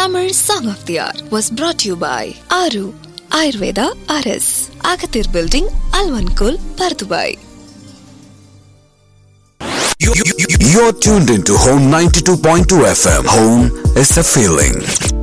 Tamil Song of the Hour was brought to you by Aru Ayurveda RS, Agathir Building, Alvankul, Pardubai. You- you- you- You're tuned into Home 92.2 FM. Home is a feeling.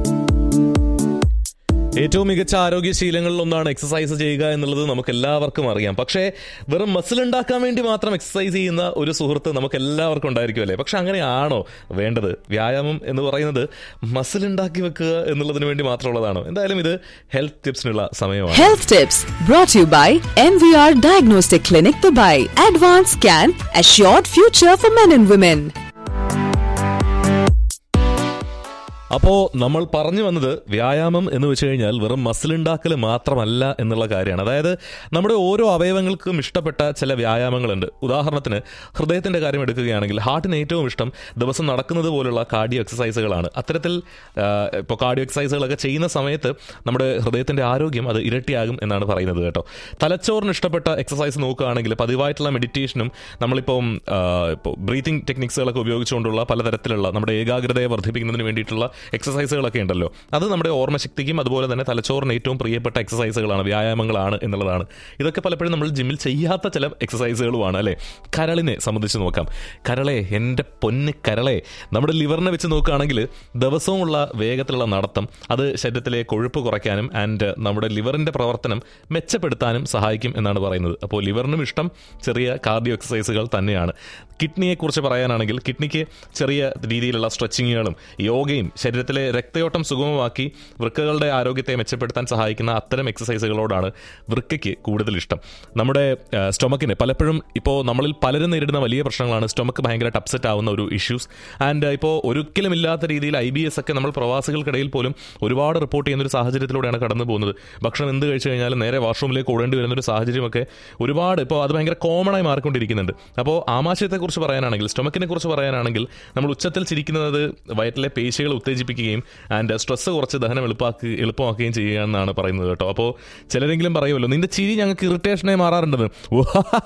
ഏറ്റവും മികച്ച ആരോഗ്യശീലങ്ങളിൽ ഒന്നാണ് exercise ചെയ്യുക എന്നുള്ളത് നമുക്ക് എല്ലാവർക്കും അറിയാം പക്ഷേ വെറും മസിൽ ഉണ്ടാക്കാൻ വേണ്ടി മാത്രം എക്സസൈസ് ചെയ്യുന്ന ഒരു സുഹൃത്ത് നമുക്ക് എല്ലാവർക്കും ഉണ്ടായിരിക്കും അല്ലേ പക്ഷെ അങ്ങനെയാണോ വേണ്ടത് വ്യായാമം എന്ന് പറയുന്നത് മസിൽ ഉണ്ടാക്കി വെക്കുക എന്നുള്ളതിന് വേണ്ടി മാത്രമുള്ളതാണോ എന്തായാലും ഇത് ഹെൽത്ത് ടിപ്സിനുള്ള സമയമാണ് Health tips brought to you by MVR Diagnostic Clinic Dubai. Advanced Scan, assured future for men and women. അപ്പോ നമ്മൾ പറഞ്ഞു വന്നത് വ്യായാമം എന്ന് വെച്ച് കഴിഞ്ഞാൽ വെറും മസിൽ ഉണ്ടാക്കൽ മാത്രമല്ല എന്നുള്ള കാര്യമാണ് അതായത് നമ്മുടെ ഓരോ അവയവങ്ങൾക്കും ഇഷ്ടപ്പെട്ട ചില വ്യായാമങ്ങളുണ്ട് ഉദാഹരണത്തിന് ഹൃദയത്തിന്റെ കാര്യം എടുക്കുകയാണെങ്കിൽ ഹാർട്ടിന് ഏറ്റവും ഇഷ്ടം ദിവസം നടക്കുന്നത് പോലുള്ള കാർഡിയോ എക്സസൈസുകളാണ് അത്തരത്തിൽ ഇപ്പോൾ കാർഡിയോ എക്സസൈസുകളൊക്കെ ചെയ്യുന്ന സമയത്ത് നമ്മുടെ ഹൃദയത്തിന്റെ ആരോഗ്യം അത് ഇരട്ടിയാകും എന്നാണ് പറയുന്നത് കേട്ടോ തലച്ചോറിന് ഇഷ്ടപ്പെട്ട എക്സസൈസ് നോക്കുകയാണെങ്കിൽ പതിവായിട്ടുള്ള മെഡിറ്റേഷനും നമ്മളിപ്പം ആ, ഇപ്പോൾ ബ്രീത്തിങ് ടെക്നിക്സുകളൊക്കെ ഉപയോഗിച്ചുകൊണ്ടുള്ള പലതരത്തിലുള്ള നമ്മുടെ ഏകാഗ്രതയെ വർദ്ധിപ്പിക്കുന്നതിന് വേണ്ടിയിട്ടുള്ള എക്സസൈസുകളൊക്കെ ഉണ്ടല്ലോ അത് നമ്മുടെ ഓർമ്മശക്തിക്കും അതുപോലെ തന്നെ തലച്ചോറിന് ഏറ്റവും പ്രിയപ്പെട്ട എക്സസൈസുകളാണ് വ്യായാമങ്ങളാണ് എന്നുള്ളതാണ് ഇതൊക്കെ പലപ്പോഴും നമ്മൾ ജിമ്മിൽ ചെയ്യാത്ത ചില എക്സസൈസുകളുമാണ് അല്ലേ കരളിനെ സംബന്ധിച്ച് നോക്കാം കരളെ എൻ്റെ പൊന്ന് കരളെ നമ്മുടെ ലിവറിനെ വെച്ച് നോക്കുകയാണെങ്കിൽ ദിവസവുമുള്ള വേഗത്തിലുള്ള നടത്തം അത് ശരീരത്തിലെ കൊഴുപ്പ് കുറയ്ക്കാനും ആൻഡ് നമ്മുടെ ലിവറിന്റെ പ്രവർത്തനം മെച്ചപ്പെടുത്താനും സഹായിക്കും എന്നാണ് പറയുന്നത് അപ്പോൾ ലിവറിനും ഇഷ്ടം ചെറിയ കാർഡിയോ എക്സസൈസുകൾ തന്നെയാണ് കിഡ്നിയെ കുറിച്ച് പറയാനാണെങ്കിൽ കിഡ്നിക്ക് ചെറിയ രീതിയിലുള്ള സ്ട്രെച്ചിങ്ങുകളും യോഗയും ശരീരത്തിലെ രക്തയോട്ടം സുഗമമാക്കി വൃക്കകളുടെ ആരോഗ്യത്തെ മെച്ചപ്പെടുത്താൻ സഹായിക്കുന്ന അത്തരം എക്സസൈസുകളോടാണ് വൃക്കയ്ക്ക് കൂടുതൽ ഇഷ്ടം നമ്മുടെ സ്റ്റൊമക്കിന് പലപ്പോഴും ഇപ്പോൾ നമ്മളിൽ പലരും നേരിടുന്ന വലിയ പ്രശ്നങ്ങളാണ് സ്റ്റൊമക്ക് ഭയങ്കരമായിട്ട് അപ്സെറ്റ് ആവുന്ന ഒരു ഇഷ്യൂസ് ആൻഡ് ഇപ്പോൾ ഒരിക്കലും ഇല്ലാത്ത രീതിയിൽ ഐ ബി എസ് ഒക്കെ നമ്മൾ പ്രവാസികൾക്കിടയിൽ പോലും ഒരുപാട് റിപ്പോർട്ട് ചെയ്യുന്ന ഒരു സാഹചര്യത്തിലൂടെയാണ് കടന്നു പോകുന്നത് ഭക്ഷണം എന്ത് കഴിച്ചു കഴിഞ്ഞാൽ നേരെ വാഷ്റൂമിലേക്ക് ഓടേണ്ടി വരുന്ന ഒരു സാഹചര്യമൊക്കെ ഒരുപാട് ഇപ്പോൾ അത് ഭയങ്കര കോമൺ ആയി മാറിക്കൊണ്ടിരിക്കുന്നുണ്ട് അപ്പോൾ ആമാശയത്തെക്കുറിച്ച് പറയാനാണെങ്കിൽ സ്റ്റൊമക്കിനെ കുറിച്ച് പറയാനാണെങ്കിൽ നമ്മൾ ഉച്ചത്തിൽ ചിരിക്കുന്നത് വയറ്റിലെ പേശികൾ ഉത്തേജിപ്പിക്കുകയും ആൻഡ് സ്ട്രെസ് കുറച്ച് ദഹനം എളുപ്പാക്കി എളുപ്പമാക്കുകയും ചെയ്യുക എന്നാണ് പറയുന്നത് കേട്ടോ അപ്പോൾ ചിലരെങ്കിലും പറയുമല്ലോ നിന്റെ ചിരി ഞങ്ങൾക്ക് ഇറിറ്റേഷനായി മാറാറുണ്ടെന്ന് ഓ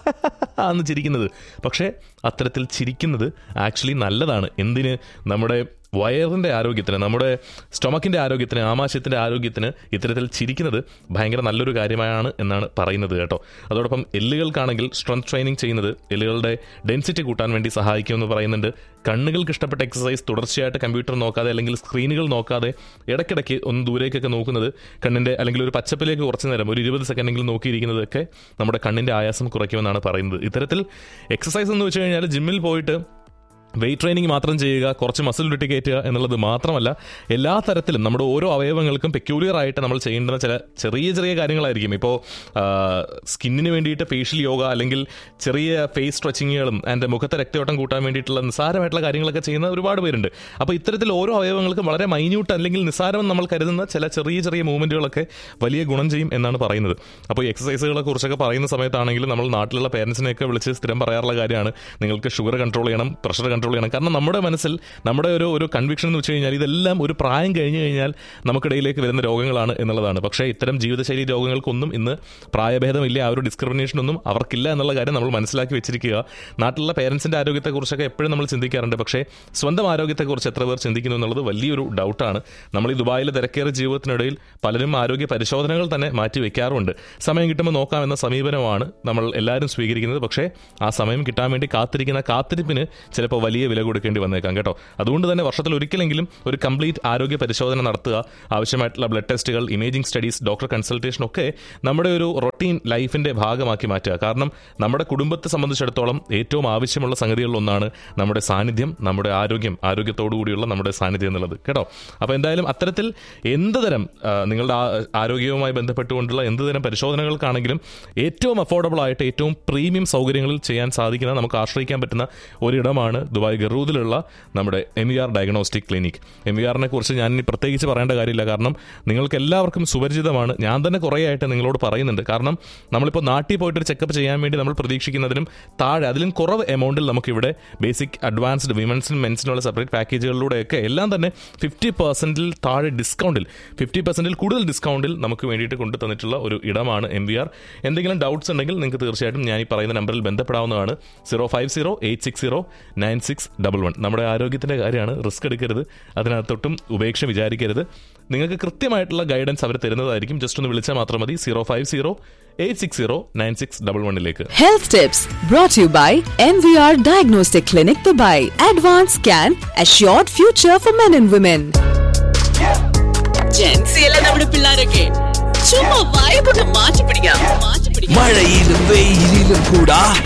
എന്ന് ചിരിക്കുന്നത് പക്ഷേ അത്തരത്തിൽ ചിരിക്കുന്നത് ആക്ച്വലി നല്ലതാണ് എന്തിന് നമ്മുടെ വയറിന്റെ ആരോഗ്യത്തിന് നമ്മുടെ സ്റ്റൊമക്കിന്റെ ആരോഗ്യത്തിന് ആമാശയത്തിന്റെ ആരോഗ്യത്തിന് ഇത്തരത്തിൽ ചിരിക്കുന്നത് ഭയങ്കര നല്ലൊരു കാര്യമാണ് എന്നാണ് പറയുന്നത് കേട്ടോ അതോടൊപ്പം എല്ലുകൾക്കാണെങ്കിൽ സ്ട്രെങ്ത് ട്രെയിനിങ് ചെയ്യുന്നത് എല്ലുകളുടെ ഡെൻസിറ്റി കൂട്ടാൻ വേണ്ടി സഹായിക്കുമെന്ന് പറയുന്നുണ്ട് കണ്ണുകൾക്ക് ഇഷ്ടപ്പെട്ട എക്സസൈസ് തുടർച്ചയായിട്ട് കമ്പ്യൂട്ടർ നോക്കാതെ അല്ലെങ്കിൽ സ്ക്രീനുകൾ നോക്കാതെ ഇടയ്ക്കിടയ്ക്ക് ഒന്ന് ദൂരേക്കൊക്കെ നോക്കുന്നത് കണ്ണിന്റെ അല്ലെങ്കിൽ ഒരു പച്ചപ്പിലേക്ക് കുറച്ച് നേരം ഒരു ഇരുപത് സെക്കൻഡെങ്കിലും നോക്കിയിരിക്കുന്നതൊക്കെ നമ്മുടെ കണ്ണിന്റെ ആയാസം കുറയ്ക്കുമെന്നാണ് പറയുന്നത് ഇത്തരത്തിൽ എക്സസൈസ് എന്ന് വെച്ച് കഴിഞ്ഞാൽ ജിമ്മിൽ പോയിട്ട് വെയിറ്റ് ട്രെയിനിങ് മാത്രം ചെയ്യുക കുറച്ച് മസിൽ ഉരുട്ടി കയറ്റുക എന്നുള്ളത് മാത്രമല്ല എല്ലാ തരത്തിലും നമ്മുടെ ഓരോ അവയവങ്ങൾക്കും പെക്യൂലിയർ ആയിട്ട് നമ്മൾ ചെയ്യേണ്ടുന്ന ചില ചെറിയ ചെറിയ കാര്യങ്ങളായിരിക്കും ഇപ്പോൾ സ്കിന്നിന് വേണ്ടിയിട്ട് ഫേഷ്യൽ യോഗ അല്ലെങ്കിൽ ചെറിയ ഫേസ് സ്ട്രെച്ചിങ്ങുകളും ആൻഡ് മുഖത്തെ രക്തയോട്ടം കൂട്ടാൻ വേണ്ടിയിട്ടുള്ള നിസ്സാരമായിട്ടുള്ള കാര്യങ്ങളൊക്കെ ചെയ്യുന്ന ഒരുപാട് പേരുണ്ട് അപ്പോൾ ഇത്തരത്തിൽ ഓരോ അവയവങ്ങൾക്കും വളരെ മൈന്യൂട്ട് അല്ലെങ്കിൽ നിസ്സാരം നമ്മൾ കരുതുന്ന ചില ചെറിയ ചെറിയ മൂവ്മെന്റുകളൊക്കെ വലിയ ഗുണം ചെയ്യും എന്നാണ് പറയുന്നത് അപ്പോൾ ഈ എക്സസൈസുകളെ കുറിച്ചൊക്കെ പറയുന്ന സമയത്താണെങ്കിലും നമ്മൾ നാട്ടിലുള്ള പേരൻസിനെയൊക്കെ വിളിച്ച് സ്ഥിരം പറയാറുള്ള കാര്യമാണ് നിങ്ങൾക്ക് ഷുഗർ കൺട്രോൾ ചെയ്യണം പ്രഷർ കൺട്രോൾ ചെയ്യണം കാരണം നമ്മുടെ മനസ്സിൽ നമ്മുടെ ഒരു ഒരു കൺവിക്ഷൻ എന്ന് വെച്ച് കഴിഞ്ഞാൽ ഇതെല്ലാം ഒരു പ്രായം കഴിഞ്ഞു കഴിഞ്ഞാൽ നമുക്കിടയിലേക്ക് വരുന്ന രോഗങ്ങളാണ് എന്നുള്ളതാണ് പക്ഷേ ഇത്തരം ജീവിതശൈലി രോഗങ്ങൾക്കൊന്നും ഇന്ന് പ്രായഭേദമില്ല ആ ഒരു ഡിസ്ക്രിമിനേഷൻ ഒന്നും അവർക്കില്ല എന്നുള്ള കാര്യം നമ്മൾ മനസ്സിലാക്കി വെച്ചിരിക്കുക നാട്ടിലുള്ള പേരൻസിന്റെ ആരോഗ്യത്തെക്കുറിച്ചൊക്കെ എപ്പോഴും നമ്മൾ ചിന്തിക്കാറുണ്ട് പക്ഷേ സ്വന്തം ആരോഗ്യത്തെക്കുറിച്ച് എത്ര പേർ ചിന്തിക്കുന്നു എന്നുള്ളത് വലിയൊരു ഡൗട്ടാണ് നമ്മൾ ഈ ദുബായിലെ തിരക്കേറിയ ജീവിതത്തിനിടയിൽ പലരും ആരോഗ്യ പരിശോധനകൾ തന്നെ മാറ്റി വെക്കാറുണ്ട് സമയം കിട്ടുമ്പോൾ നോക്കാമെന്ന സമീപനമാണ് നമ്മൾ എല്ലാവരും സ്വീകരിക്കുന്നത് പക്ഷേ ആ സമയം കിട്ടാൻ വേണ്ടി കാത്തിരിക്കുന്ന കാത്തിരിപ്പിന് ചിലപ്പോൾ വലിയ വില കൊടുക്കേണ്ടി വന്നേക്കാം കേട്ടോ അതുകൊണ്ട് തന്നെ വർഷത്തിൽ ഒരിക്കലെങ്കിലും ഒരു കംപ്ലീറ്റ് ആരോഗ്യ പരിശോധന നടത്തുക ആവശ്യമായിട്ടുള്ള ബ്ലഡ് ടെസ്റ്റുകൾ ഇമേജിംഗ് സ്റ്റഡീസ് ഡോക്ടർ കൺസൾട്ടേഷൻ ഒക്കെ നമ്മുടെ ഒരു റൊട്ടീൻ ലൈഫിന്റെ ഭാഗമാക്കി മാറ്റുക കാരണം നമ്മുടെ കുടുംബത്തെ സംബന്ധിച്ചിടത്തോളം ഏറ്റവും ആവശ്യമുള്ള സംഗതികളിൽ ഒന്നാണ് നമ്മുടെ സാന്നിധ്യം നമ്മുടെ ആരോഗ്യം ആരോഗ്യത്തോടു കൂടിയുള്ള നമ്മുടെ സാന്നിധ്യം എന്നുള്ളത് കേട്ടോ അപ്പോൾ എന്തായാലും അത്തരത്തിൽ എന്ത് തരം ആ, നിങ്ങളുടെ ആ- ആരോഗ്യവുമായി ബന്ധപ്പെട്ടുകൊണ്ടുള്ള എന്ത് തരം പരിശോധനകൾക്കാണെങ്കിലും ഏറ്റവും അഫോർഡബിൾ ആയിട്ട് ഏറ്റവും പ്രീമിയം സൗകര്യങ്ങളിൽ ചെയ്യാൻ സാധിക്കുന്ന നമുക്ക് ആശ്രയിക്കാൻ പറ്റുന്ന ഒരിടമാണ് ദുബായ് ഗറൂദിലുള്ള നമ്മുടെ M V R diagnostic clinic M V ആറിനെ കുറിച്ച് ഞാൻ ഇനി പ്രത്യേകിച്ച് പറയേണ്ട കാര്യമില്ല കാരണം നിങ്ങൾക്ക് എല്ലാവർക്കും സുപരിചിതമാണ് ഞാൻ തന്നെ കുറേ ആയിട്ട് നിങ്ങളോട് പറയുന്നുണ്ട് കാരണം നമ്മളിപ്പോൾ നാട്ടിൽ പോയിട്ടൊരു ചെക്കപ്പ് ചെയ്യാൻ വേണ്ടി നമ്മൾ പ്രതീക്ഷിക്കുന്നതിനും താഴെ അതിലും കുറവ് എമൗണ്ടിൽ നമുക്കിവിടെ ബേസിക് അഡ്വാൻസ്ഡ് വിമൻസിനും മെൻസിനുള്ള സെപ്പറേറ്റ് പാക്കേജുകളിലൂടെയൊക്കെ എല്ലാം തന്നെ ഫിഫ്റ്റി പെർസെൻറ്റിൽ താഴെ ഡിസ്കൗണ്ടിൽ ഫിഫ്റ്റി പെർസെൻറ്റിൽ കൂടുതൽ ഡിസ്കൗണ്ടിൽ നമുക്ക് വേണ്ടിയിട്ട് കൊണ്ടു തന്നിട്ടുള്ള ഒരു ഇടമാണ് എം വി ആർ എന്തെങ്കിലും ഡൗട്ട്സ് ഉണ്ടെങ്കിൽ നിങ്ങൾക്ക് തീർച്ചയായിട്ടും ഞാൻ ഈ പറയുന്ന നമ്പറിൽ ബന്ധപ്പെടാവുന്നതാണ് zero five zero eight six zero nine six six double one നമ്മുടെ ആരോഗ്യത്തിന്റെ കാര്യമാണ് റിസ്ക് എടുക്കരുത് അതിനകത്തൊട്ടും ഉപേക്ഷ വിചാരിക്കരുത് നിങ്ങൾക്ക് കൃത്യമായിട്ടുള്ള ഗൈഡൻസ് അവർ തരുന്നതായിരിക്കും ജസ്റ്റ് ഒന്ന് വിളിച്ചാൽ മാത്രം മതി zero five zero eight six zero nine six double വണ്ണിലേക്ക് Health tips brought to you by MVR Diagnostic Clinic Dubai. Advanced Scan, Assured Future for Men and Women. ജെൻസിയല്ല നമ്മുടെ പിള്ളേരൊക്കെ ചുമ്മാ വൈബൊക്കെ മാറ്റി പിടിക്കാം മാറ്റി പിടിക്കാം മഴയിലും വെയിലിലും കൂടാ